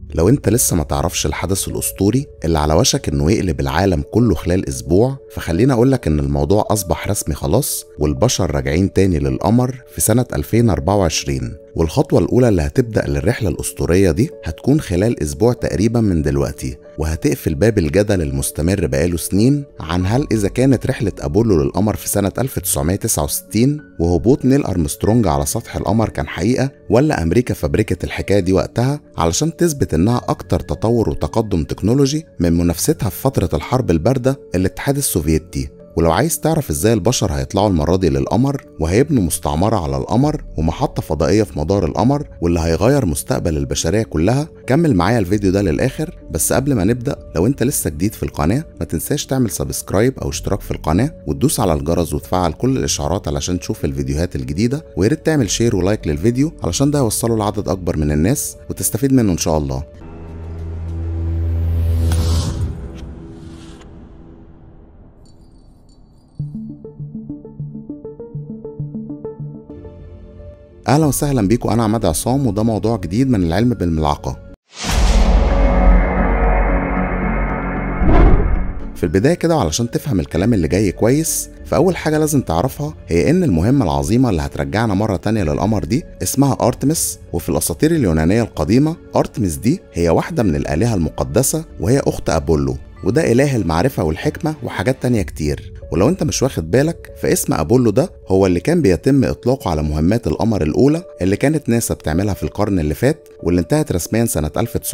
لو انت لسه ما تعرفش الحدث الاسطوري اللي على وشك انه يقلب العالم كله خلال اسبوع فخليني اقولك ان الموضوع اصبح رسمي خلاص والبشر راجعين تاني للقمر في سنة 2024 والخطوة الأولى اللي هتبدأ للرحلة الأسطورية دي هتكون خلال أسبوع تقريبا من دلوقتي وهتقفل باب الجدل المستمر بقاله سنين عن هل إذا كانت رحلة أبولو للقمر في سنة 1969 وهبوط نيل أرمسترونج على سطح القمر كان حقيقة ولا أمريكا فبركت الحكاية دي وقتها علشان تثبت إنها أكتر تطور وتقدم تكنولوجي من منافستها في فترة الحرب الباردة الاتحاد السوفيتي ولو عايز تعرف ازاي البشر هيطلعوا المرة دي للقمر وهيبنوا مستعمرة على القمر ومحطة فضائية في مدار القمر واللي هيغير مستقبل البشرية كلها كمل معايا الفيديو ده للآخر بس قبل ما نبدأ لو انت لسه جديد في القناة ما تنساش تعمل سبسكرايب او اشتراك في القناة وتدوس على الجرس وتفعل كل الاشعارات علشان تشوف الفيديوهات الجديدة وياريت تعمل شير ولايك للفيديو علشان ده يوصله لعدد اكبر من الناس وتستفيد منه ان شاء الله اهلا وسهلا بيكم انا عماد عصام وده موضوع جديد من العلم بالملعقه في البدايه كده وعلشان تفهم الكلام اللي جاي كويس فاول حاجه لازم تعرفها هي ان المهمه العظيمه اللي هترجعنا مره تانية للقمر دي اسمها ارتمس وفي الاساطير اليونانيه القديمه ارتمس دي هي واحده من الالهه المقدسه وهي اخت ابولو وده اله المعرفه والحكمه وحاجات تانية كتير ولو انت مش واخد بالك فاسم ابولو ده هو اللي كان بيتم اطلاقه على مهمات القمر الاولى اللي كانت ناسا بتعملها في القرن اللي فات واللي انتهت رسميا سنه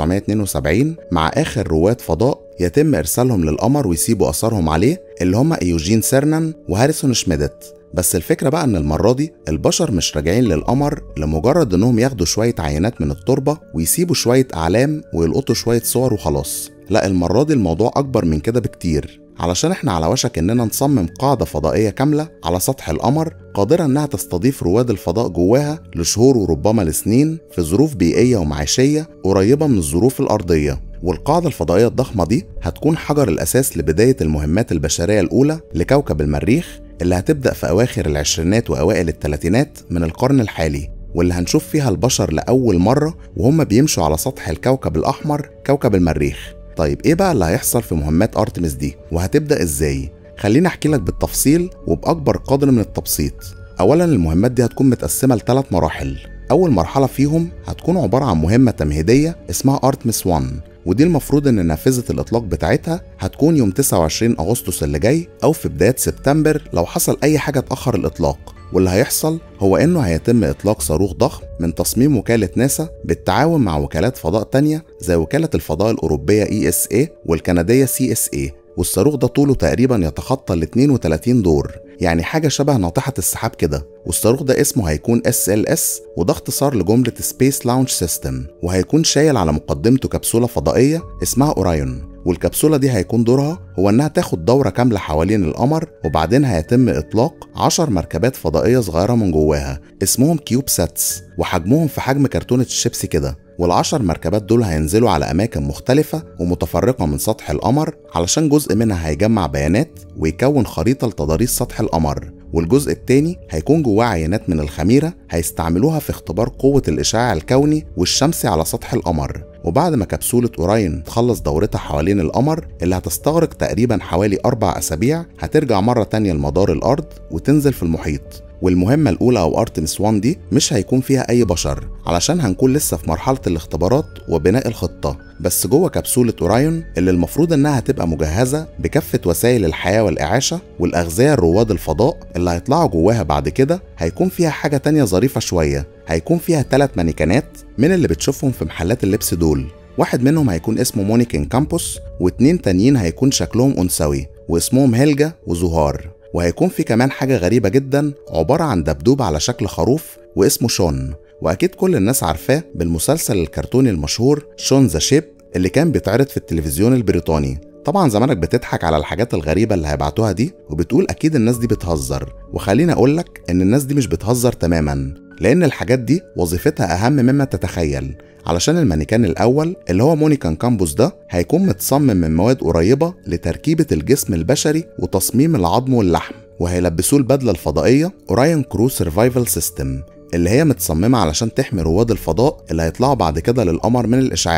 1972 مع اخر رواد فضاء يتم ارسالهم للقمر ويسيبوا اثرهم عليه اللي هم ايوجين سيرنان وهاريسون شميدت بس الفكرة بقى إن المرة دي البشر مش راجعين للقمر لمجرد إنهم ياخدوا شوية عينات من التربة ويسيبوا شوية أعلام ويلقطوا شوية صور وخلاص لا المرة دي الموضوع أكبر من كده بكتير علشان احنا على وشك اننا نصمم قاعدة فضائية كاملة على سطح القمر قادرة انها تستضيف رواد الفضاء جواها لشهور وربما لسنين في ظروف بيئية ومعيشية قريبة من الظروف الأرضية والقاعدة الفضائية الضخمة دي هتكون حجر الأساس لبداية المهمات البشرية الأولى لكوكب المريخ اللي هتبدأ في أواخر العشرينات وأوائل الثلاثينات من القرن الحالي واللي هنشوف فيها البشر لأول مرة وهم بيمشوا على سطح الكوكب الأحمر كوكب المريخ طيب ايه بقى اللي هيحصل في مهمات ارتمس دي وهتبدا ازاي خليني احكي لك بالتفصيل وباكبر قدر من التبسيط اولا المهمات دي هتكون متقسمه لثلاث مراحل اول مرحله فيهم هتكون عباره عن مهمه تمهيديه اسمها ارتمس 1 ودي المفروض ان نافذه الاطلاق بتاعتها هتكون يوم 29 اغسطس اللي جاي او في بدايه سبتمبر لو حصل اي حاجه تاخر الاطلاق واللي هيحصل هو انه هيتم اطلاق صاروخ ضخم من تصميم وكالة ناسا بالتعاون مع وكالات فضاء تانية زي وكالة الفضاء الأوروبية ESA والكندية CSA والصاروخ ده طوله تقريبا يتخطى ال 32 دور يعني حاجة شبه ناطحة السحاب كده والصاروخ ده اسمه هيكون SLS وده اختصار لجملة Space Launch System وهيكون شايل على مقدمته كبسولة فضائية اسمها أورايون والكبسولة دي هيكون دورها هو إنها تاخد دورة كاملة حوالين القمر وبعدين هيتم إطلاق 10 مركبات فضائية صغيرة من جواها اسمهم كيوب ساتس وحجمهم في حجم كرتونة الشيبسي كده والعشر مركبات دول هينزلوا على أماكن مختلفة ومتفرقة من سطح القمر علشان جزء منها هيجمع بيانات ويكون خريطة لتضاريس سطح القمر والجزء التاني هيكون جواه عينات من الخميرة هيستعملوها في اختبار قوة الإشعاع الكوني والشمسي على سطح القمر وبعد ما كبسولة أوراين تخلص دورتها حوالين القمر اللي هتستغرق تقريبا حوالي أربع أسابيع هترجع مرة تانية لمدار الأرض وتنزل في المحيط والمهمة الأولى أو أرتمس 1 دي مش هيكون فيها أي بشر علشان هنكون لسه في مرحلة الاختبارات وبناء الخطة بس جوه كبسولة أورايون اللي المفروض إنها هتبقى مجهزة بكافة وسائل الحياة والإعاشة والأغذية رواد الفضاء اللي هيطلعوا جواها بعد كده هيكون فيها حاجة تانية ظريفة شوية هيكون فيها ثلاث مانيكانات من اللي بتشوفهم في محلات اللبس دول واحد منهم هيكون اسمه مونيكين كامبوس واتنين تانيين هيكون شكلهم أنثوي واسمهم هيلجا وزهار وهيكون في كمان حاجة غريبة جدا عبارة عن دبدوب على شكل خروف واسمه شون وأكيد كل الناس عارفاه بالمسلسل الكرتوني المشهور شون ذا شيب اللي كان بيتعرض في التلفزيون البريطاني طبعا زمانك بتضحك على الحاجات الغريبة اللي هيبعتوها دي وبتقول أكيد الناس دي بتهزر وخليني أقولك إن الناس دي مش بتهزر تماما لأن الحاجات دي وظيفتها أهم مما تتخيل علشان المانيكان الأول اللي هو مونيكان كامبوس ده هيكون متصمم من مواد قريبة لتركيبة الجسم البشري وتصميم العظم واللحم وهيلبسوه البدلة الفضائية أورايون كرو سرفايفل سيستم اللي هي متصممة علشان تحمي رواد الفضاء اللي هيطلعوا بعد كده للقمر من الإشعاع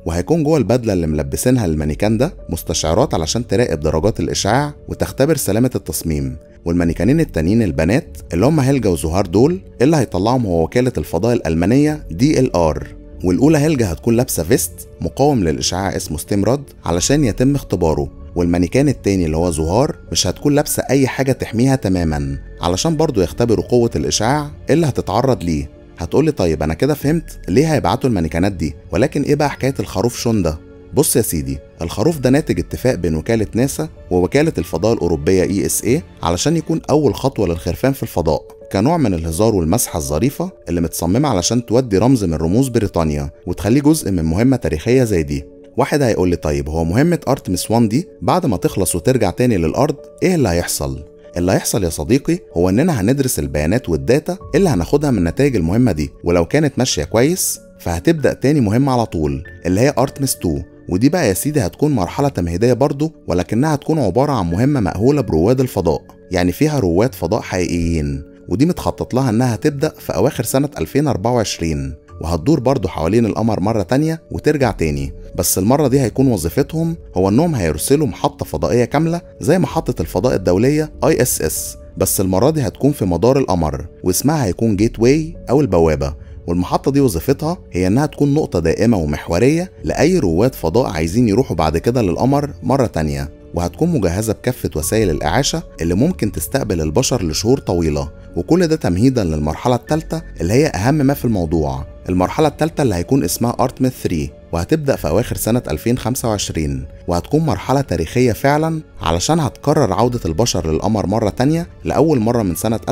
وهيكون جوه البدلة اللي ملبسينها للمانيكان ده مستشعرات علشان تراقب درجات الإشعاع وتختبر سلامة التصميم والمانيكانين التانيين البنات اللي هم هيلجا وزهار دول اللي هيطلعهم هو وكالة الفضاء الألمانية دي ال ار والأولى هيلجا هتكون لابسة فيست مقاوم للإشعاع اسمه ستيمراد علشان يتم اختباره والمانيكان التاني اللي هو زهار مش هتكون لابسة أي حاجة تحميها تماما علشان برضه يختبروا قوة الإشعاع اللي هتتعرض ليه هتقولي طيب أنا كده فهمت ليه هيبعتوا المانيكانات دي ولكن إيه بقى حكاية الخروف شون ده بص يا سيدي الخروف ده ناتج اتفاق بين وكالة ناسا ووكالة الفضاء الأوروبية اي اس اي علشان يكون أول خطوة للخرفان في الفضاء كنوع من الهزار والمسحة الظريفة اللي متصممة علشان تودي رمز من رموز بريطانيا وتخليه جزء من مهمة تاريخية زي دي واحد هيقول لي طيب هو مهمة أرتمس 1 دي بعد ما تخلص وترجع تاني للأرض إيه اللي هيحصل؟ اللي هيحصل يا صديقي هو إننا هندرس البيانات والداتا اللي هناخدها من نتائج المهمة دي ولو كانت ماشية كويس فهتبدأ تاني مهمة على طول اللي هي أرتمس 2 ودي بقى يا سيدي هتكون مرحلة تمهيدية برضه ولكنها هتكون عبارة عن مهمة مأهولة برواد الفضاء يعني فيها رواد فضاء حقيقيين ودي متخطط لها إنها تبدأ في أواخر سنة 2024 وهتدور برضه حوالين القمر مرة تانية وترجع تاني بس المرة دي هيكون وظيفتهم هو إنهم هيرسلوا محطة فضائية كاملة زي محطة الفضاء الدولية اي اس اس بس المرة دي هتكون في مدار القمر واسمها هيكون جيت واي أو البوابة والمحطة دي وظيفتها هي إنها تكون نقطة دائمة ومحورية لأي رواد فضاء عايزين يروحوا بعد كده للقمر مرة تانية وهتكون مجهزة بكافة وسائل الإعاشة اللي ممكن تستقبل البشر لشهور طويلة وكل ده تمهيدا للمرحلة الثالثة اللي هي أهم ما في الموضوع المرحلة الثالثة اللي هيكون اسمها أرتمث 3 وهتبدأ في أواخر سنة 2025 وهتكون مرحلة تاريخية فعلا علشان هتكرر عودة البشر للقمر مرة تانية لأول مرة من سنة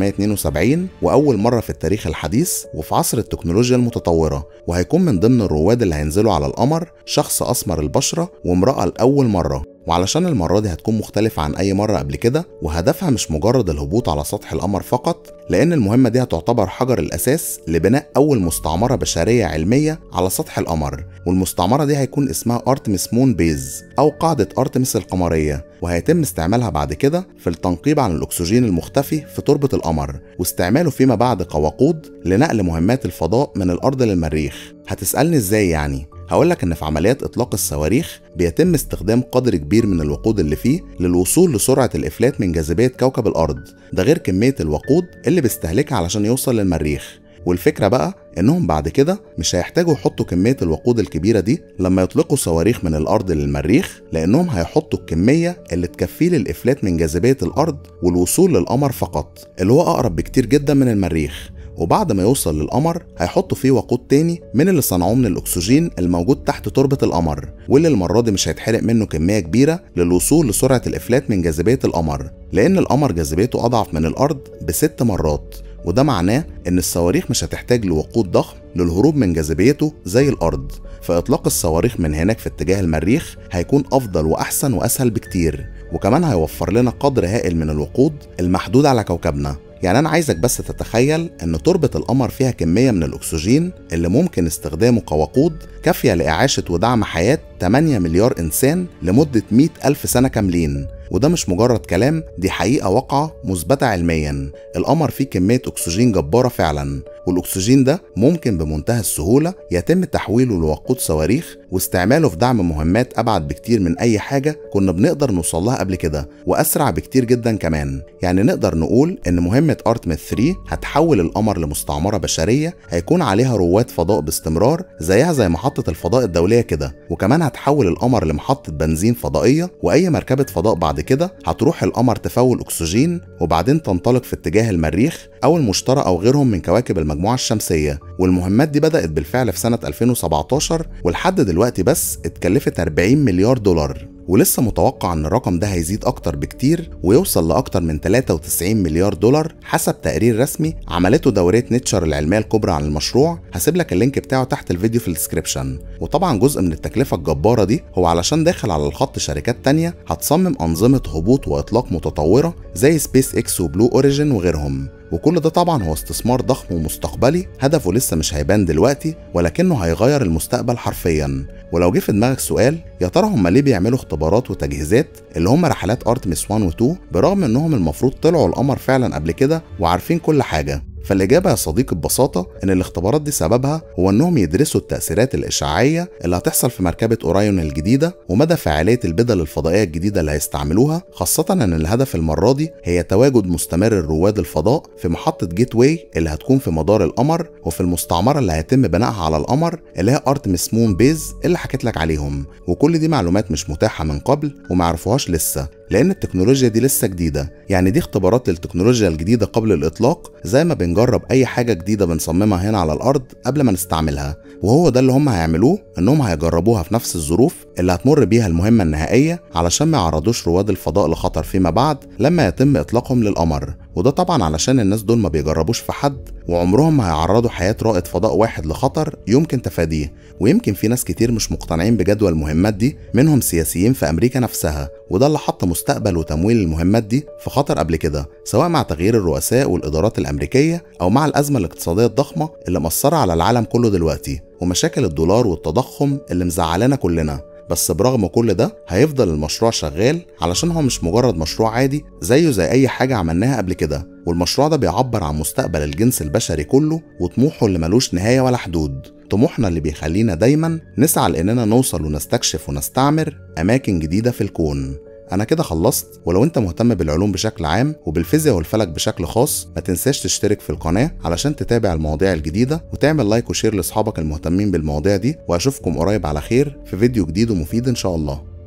1972 وأول مرة في التاريخ الحديث وفي عصر التكنولوجيا المتطورة وهيكون من ضمن الرواد اللي هينزلوا على القمر شخص أسمر البشرة وامرأة لأول مرة وعلشان المرة دي هتكون مختلفة عن أي مرة قبل كده وهدفها مش مجرد الهبوط على سطح القمر فقط لأن المهمة دي هتعتبر حجر الأساس لبناء أول مستعمرة بشرية علمية على سطح القمر والمستعمرة دي هيكون اسمها أرتمس مون بيز أو قاعدة أرتمس القمرية وهيتم استعمالها بعد كده في التنقيب عن الأكسجين المختفي في تربة القمر واستعماله فيما بعد كوقود لنقل مهمات الفضاء من الأرض للمريخ هتسألني إزاي يعني؟ هقولك إن في عمليات إطلاق الصواريخ بيتم استخدام قدر كبير من الوقود اللي فيه للوصول لسرعة الإفلات من جاذبية كوكب الأرض ده غير كمية الوقود اللي بيستهلكها علشان يوصل للمريخ والفكرة بقى إنهم بعد كده مش هيحتاجوا يحطوا كمية الوقود الكبيرة دي لما يطلقوا صواريخ من الأرض للمريخ لأنهم هيحطوا الكمية اللي تكفيه للإفلات من جاذبية الأرض والوصول للقمر فقط اللي هو أقرب بكتير جدا من المريخ وبعد ما يوصل للقمر هيحطوا فيه وقود تاني من اللي صنعوه من الاكسجين الموجود تحت تربة القمر واللي المرة دي مش هيتحرق منه كمية كبيرة للوصول لسرعة الافلات من جاذبية القمر لان القمر جاذبيته اضعف من الارض بست مرات وده معناه ان الصواريخ مش هتحتاج لوقود ضخم للهروب من جاذبيته زي الارض فاطلاق الصواريخ من هناك في اتجاه المريخ هيكون افضل واحسن واسهل بكتير وكمان هيوفر لنا قدر هائل من الوقود المحدود على كوكبنا يعني أنا عايزك بس تتخيل إن تربة القمر فيها كمية من الأكسجين اللي ممكن استخدامه كوقود كافية لإعاشة ودعم حياة 8 مليار إنسان لمدة 100 ألف سنة كاملين وده مش مجرد كلام دي حقيقة واقعة مثبتة علميا القمر فيه كمية أكسجين جبارة فعلا والأكسجين ده ممكن بمنتهى السهولة يتم تحويله لوقود صواريخ واستعماله في دعم مهمات أبعد بكتير من أي حاجة كنا بنقدر نوصلها قبل كده وأسرع بكتير جدا كمان يعني نقدر نقول إن مهمة أرتمث 3 هتحول القمر لمستعمرة بشرية هيكون عليها رواد فضاء باستمرار زيها زي محطة الفضاء الدولية كده وكمان هتحول القمر لمحطة بنزين فضائية وأي مركبة فضاء بعد كده هتروح القمر تفول أكسجين وبعدين تنطلق في اتجاه المريخ أو المشتري أو غيرهم من كواكب المجموعة الشمسية والمهمات دي بدأت بالفعل في سنة 2017 ولحد دلوقتي بس اتكلفت 40 مليار دولار ولسه متوقع ان الرقم ده هيزيد اكتر بكتير ويوصل لاكتر من 93 مليار دولار حسب تقرير رسمي عملته دورية نيتشر العلمية الكبرى عن المشروع هسيب لك اللينك بتاعه تحت الفيديو في الديسكريبشن وطبعا جزء من التكلفة الجبارة دي هو علشان داخل على الخط شركات تانية هتصمم أنظمة هبوط وإطلاق متطورة زي سبيس إكس وبلو أوريجين وغيرهم وكل ده طبعا هو استثمار ضخم ومستقبلي هدفه لسه مش هيبان دلوقتي ولكنه هيغير المستقبل حرفيا ولو جه في دماغك سؤال يا ترى هم ليه بيعملوا اختبارات وتجهيزات اللي هم رحلات ارتمس 1 و 2 برغم انهم المفروض طلعوا القمر فعلا قبل كده وعارفين كل حاجه فالإجابة يا صديقي ببساطة إن الاختبارات دي سببها هو إنهم يدرسوا التأثيرات الإشعاعية اللي هتحصل في مركبة أورايون الجديدة ومدى فعالية البدل الفضائية الجديدة اللي هيستعملوها خاصة إن الهدف المرة دي هي تواجد مستمر رواد الفضاء في محطة جيت واي اللي هتكون في مدار القمر وفي المستعمرة اللي هيتم بنائها على القمر اللي هي ارتمس مون بيز اللي حكيت لك عليهم وكل دي معلومات مش متاحة من قبل وما عرفوهاش لسه لان التكنولوجيا دي لسه جديده يعني دي اختبارات للتكنولوجيا الجديده قبل الاطلاق زي ما بنجرب اي حاجه جديده بنصممها هنا على الارض قبل ما نستعملها وهو ده اللي هم هيعملوه انهم هيجربوها في نفس الظروف اللي هتمر بيها المهمه النهائيه علشان ما يعرضوش رواد الفضاء لخطر فيما بعد لما يتم اطلاقهم للقمر وده طبعا علشان الناس دول ما بيجربوش في حد وعمرهم ما هيعرضوا حياه رائد فضاء واحد لخطر يمكن تفاديه ويمكن في ناس كتير مش مقتنعين بجدوى المهمات دي منهم سياسيين في امريكا نفسها وده اللي حط مستقبل وتمويل المهمات دي في خطر قبل كده سواء مع تغيير الرؤساء والادارات الامريكيه او مع الازمه الاقتصاديه الضخمه اللي مأثره على العالم كله دلوقتي ومشاكل الدولار والتضخم اللي مزعلانا كلنا بس برغم كل ده هيفضل المشروع شغال علشان هو مش مجرد مشروع عادي زيه زي اي حاجه عملناها قبل كده والمشروع ده بيعبر عن مستقبل الجنس البشري كله وطموحه اللي ملوش نهايه ولا حدود طموحنا اللي بيخلينا دايما نسعى لاننا نوصل ونستكشف ونستعمر اماكن جديده في الكون انا كده خلصت ولو انت مهتم بالعلوم بشكل عام وبالفيزياء والفلك بشكل خاص ما تنساش تشترك في القناه علشان تتابع المواضيع الجديده وتعمل لايك وشير لاصحابك المهتمين بالمواضيع دي واشوفكم قريب على خير في فيديو جديد ومفيد ان شاء الله